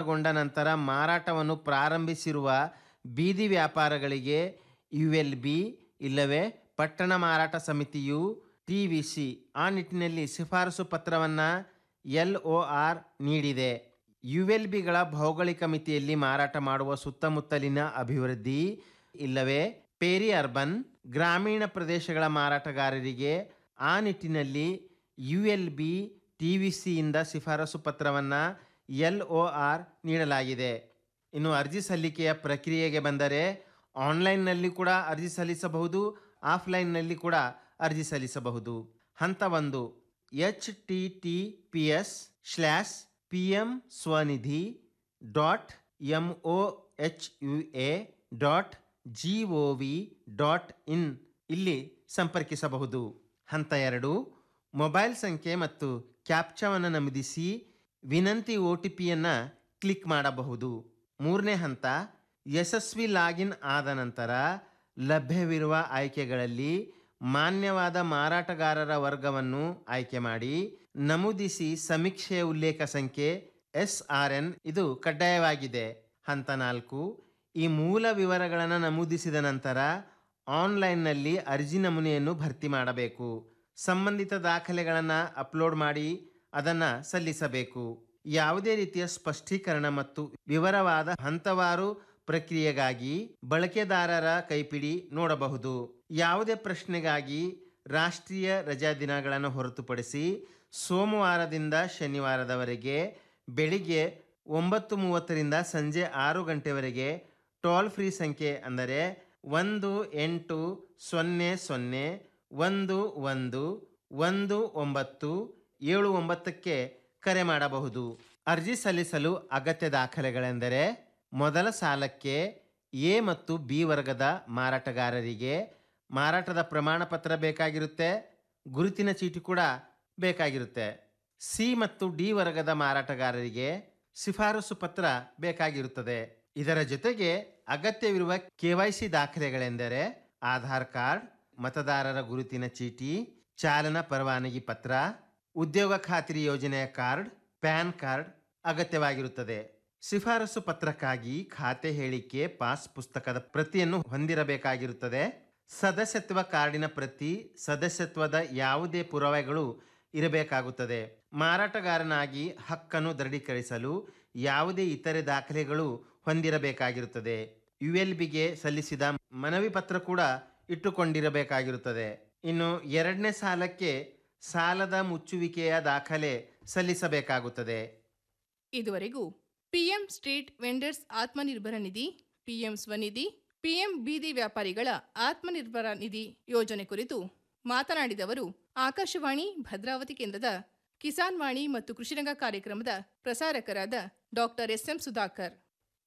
ಪೂರ್ಣಗೊಂಡ ನಂತರ ಮಾರಾಟವನ್ನು ಪ್ರಾರಂಭಿಸಿರುವ ಬೀದಿ ವ್ಯಾಪಾರಗಳಿಗೆ ಯು ಎಲ್ ಬಿ ಇಲ್ಲವೇ ಪಟ್ಟಣ ಮಾರಾಟ ಸಮಿತಿಯು ಟಿ ವಿ ಸಿ ಆ ನಿಟ್ಟಿನಲ್ಲಿ ಶಿಫಾರಸು ಪತ್ರವನ್ನು ಎಲ್ ಒ ಆರ್ ನೀಡಿದೆ ಯು ಎಲ್ ಬಿಗಳ ಭೌಗೋಳಿಕ ಮಿತಿಯಲ್ಲಿ ಮಾರಾಟ ಮಾಡುವ ಸುತ್ತಮುತ್ತಲಿನ ಅಭಿವೃದ್ಧಿ ಇಲ್ಲವೇ ಪೇರಿ ಅರ್ಬನ್ ಗ್ರಾಮೀಣ ಪ್ರದೇಶಗಳ ಮಾರಾಟಗಾರರಿಗೆ ಆ ನಿಟ್ಟಿನಲ್ಲಿ U L B T V ಸಿಯಿಂದ ಶಿಫಾರಸು ಪತ್ರವನ್ನು ಎಲ್ ಒ ಆರ್ ನೀಡಲಾಗಿದೆ ಇನ್ನು ಅರ್ಜಿ ಸಲ್ಲಿಕೆಯ ಪ್ರಕ್ರಿಯೆಗೆ ಬಂದರೆ ಆನ್ಲೈನ್ನಲ್ಲಿ ಕೂಡ ಅರ್ಜಿ ಸಲ್ಲಿಸಬಹುದು ಆಫ್ಲೈನ್ನಲ್ಲಿ ಕೂಡ ಅರ್ಜಿ ಸಲ್ಲಿಸಬಹುದು ಹಂತ ಒಂದು H T T P S slash P M Svanidhi dot M O H U A dot G O V dot in ಇಲ್ಲಿ ಸಂಪರ್ಕಿಸಬಹುದು ಹಂತ ಎರಡು ಮೊಬೈಲ್ ಸಂಖ್ಯೆ ಮತ್ತು ಕ್ಯಾಪ್ಚಾವನ್ನು ನಮೂದಿಸಿ ವಿನಂತಿ ಒ ಟಿ ಪಿಯನ್ನು ಕ್ಲಿಕ್ ಮಾಡಬಹುದು ಮೂರನೇ ಹಂತ ಯಶಸ್ವಿ ಲಾಗಿನ್ ಆದ ನಂತರ ಲಭ್ಯವಿರುವ ಆಯ್ಕೆಗಳಲ್ಲಿ ಮಾನ್ಯವಾದ ಮಾರಾಟಗಾರರ ವರ್ಗವನ್ನು ಆಯ್ಕೆ ಮಾಡಿ ನಮೂದಿಸಿ ಸಮೀಕ್ಷೆಯ ಉಲ್ಲೇಖ ಸಂಖ್ಯೆ ಎಸ್ ಆರ್ ಎನ್ ಇದು ಕಡ್ಡಾಯವಾಗಿದೆ ಹಂತ ನಾಲ್ಕು ಈ ಮೂಲ ವಿವರಗಳನ್ನು ನಮೂದಿಸಿದ ನಂತರ ಆನ್ಲೈನ್ನಲ್ಲಿ ಅರ್ಜಿ ನಮೂನೆಯನ್ನು ಭರ್ತಿ ಮಾಡಬೇಕು ಸಂಬಂಧಿತ ದಾಖಲೆಗಳನ್ನು ಅಪ್ಲೋಡ್ ಮಾಡಿ ಅದನ್ನು ಸಲ್ಲಿಸಬೇಕು ಯಾವುದೇ ರೀತಿಯ ಸ್ಪಷ್ಟೀಕರಣ ಮತ್ತು ವಿವರವಾದ ಹಂತವಾರು ಪ್ರಕ್ರಿಯೆಗಾಗಿ ಬಳಕೆದಾರರ ಕೈಪಿಡಿ ನೋಡಬಹುದು ಯಾವುದೇ ಪ್ರಶ್ನೆಗಾಗಿ ರಾಷ್ಟ್ರೀಯ ರಜಾ ದಿನಗಳನ್ನು ಹೊರತುಪಡಿಸಿ ಸೋಮವಾರದಿಂದ ಶನಿವಾರದವರೆಗೆ ಬೆಳಿಗ್ಗೆ ಒಂಬತ್ತು ಮೂವತ್ತರಿಂದ ಸಂಜೆ ಆರು ಗಂಟೆವರೆಗೆ ಟೋಲ್ ಫ್ರೀ ಸಂಖ್ಯೆ ಅಂದರೆ ಒಂದು ಎಂಟು ಸೊನ್ನೆ ಸೊನ್ನೆ ಒಂದು ಒಂದು ಒಂದು ಒಂಬತ್ತು ಏಳು ಒಂಬತ್ತಕ್ಕೆ ಕರೆ ಮಾಡಬಹುದು ಅರ್ಜಿ ಸಲ್ಲಿಸಲು ಅಗತ್ಯ ದಾಖಲೆಗಳೆಂದರೆ ಮೊದಲ ಸಾಲಕ್ಕೆ ಎ ಮತ್ತು ಬಿ ವರ್ಗದ ಮಾರಾಟಗಾರರಿಗೆ ಮಾರಾಟದ ಪ್ರಮಾಣ ಪತ್ರ ಬೇಕಾಗಿರುತ್ತೆ ಗುರುತಿನ ಚೀಟಿ ಕೂಡ ಬೇಕಾಗಿರುತ್ತೆ ಸಿ ಮತ್ತು ಡಿ ವರ್ಗದ ಮಾರಾಟಗಾರರಿಗೆ ಶಿಫಾರಸು ಪತ್ರ ಬೇಕಾಗಿರುತ್ತದೆ ಇದರ ಜೊತೆಗೆ ಅಗತ್ಯವಿರುವ ಕೆ ವೈ ಸಿ ದಾಖಲೆಗಳೆಂದರೆ ಆಧಾರ್ ಕಾರ್ಡ್ ಮತದಾರರ ಗುರುತಿನ ಚೀಟಿ ಚಾಲನಾ ಪರವಾನಗಿ ಪತ್ರ ಉದ್ಯೋಗ ಖಾತ್ರಿ ಯೋಜನೆಯ ಕಾರ್ಡ್ ಪ್ಯಾನ್ ಕಾರ್ಡ್ ಅಗತ್ಯವಾಗಿರುತ್ತದೆ ಶಿಫಾರಸು ಪತ್ರಕ್ಕಾಗಿ ಖಾತೆ ಹೇಳಿಕೆ ಪಾಸ್ ಪುಸ್ತಕದ ಪ್ರತಿಯನ್ನು ಹೊಂದಿರಬೇಕಾಗಿರುತ್ತದೆ ಸದಸ್ಯತ್ವ ಕಾರ್ಡಿನ ಪ್ರತಿ ಸದಸ್ಯತ್ವದ ಯಾವುದೇ ಪುರಾವೆಗಳು ಇರಬೇಕಾಗುತ್ತದೆ ಮಾರಾಟಗಾರನಾಗಿ ಹಕ್ಕನ್ನು ದೃಢೀಕರಿಸಲು ಯಾವುದೇ ಇತರೆ ದಾಖಲೆಗಳು ಹೊಂದಿರಬೇಕಾಗಿರುತ್ತದೆ ಯು ಎಲ್ ಬಿಗೆ ಸಲ್ಲಿಸಿದ ಮನವಿ ಪತ್ರ ಕೂಡ ಇಟ್ಟುಕೊಂಡಿರಬೇಕಾಗಿರುತ್ತದೆ ಇನ್ನು ಎರಡನೇ ಸಾಲಕ್ಕೆ ಸಾಲದ ಮುಚ್ಚುವಿಕೆಯ ದಾಖಲೆ ಸಲ್ಲಿಸಬೇಕಾಗುತ್ತದೆ ಇದುವರೆಗೂ PM street vendors Atmanirbhar Nidhi PM Svanidhi PM ಬೀದಿ ವ್ಯಾಪಾರಿಗಳ ಆತ್ಮನಿರ್ಭರ ನಿಧಿ ಯೋಜನೆ ಕುರಿತು ಮಾತನಾಡಿದವರು ಆಕಾಶವಾಣಿ ಭದ್ರಾವತಿ ಕೇಂದ್ರದ ಕಿಸಾನ್ ವಾಣಿ ಮತ್ತು ಕೃಷಿರಂಗ ಕಾರ್ಯಕ್ರಮದ ಪ್ರಸಾರಕರಾದ ಡಾಕ್ಟರ್ ಎಸ್ಎಂ ಸುಧಾಕರ್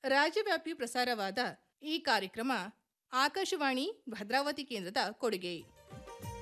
ರಾಜ್ಯವ್ಯಾಪಿ ಪ್ರಸಾರವಾದ ಈ ಕಾರ್ಯಕ್ರಮ ಆಕಾಶವಾಣಿ ಭದ್ರಾವತಿ ಕೇಂದ್ರದ ಕೊಡುಗೆ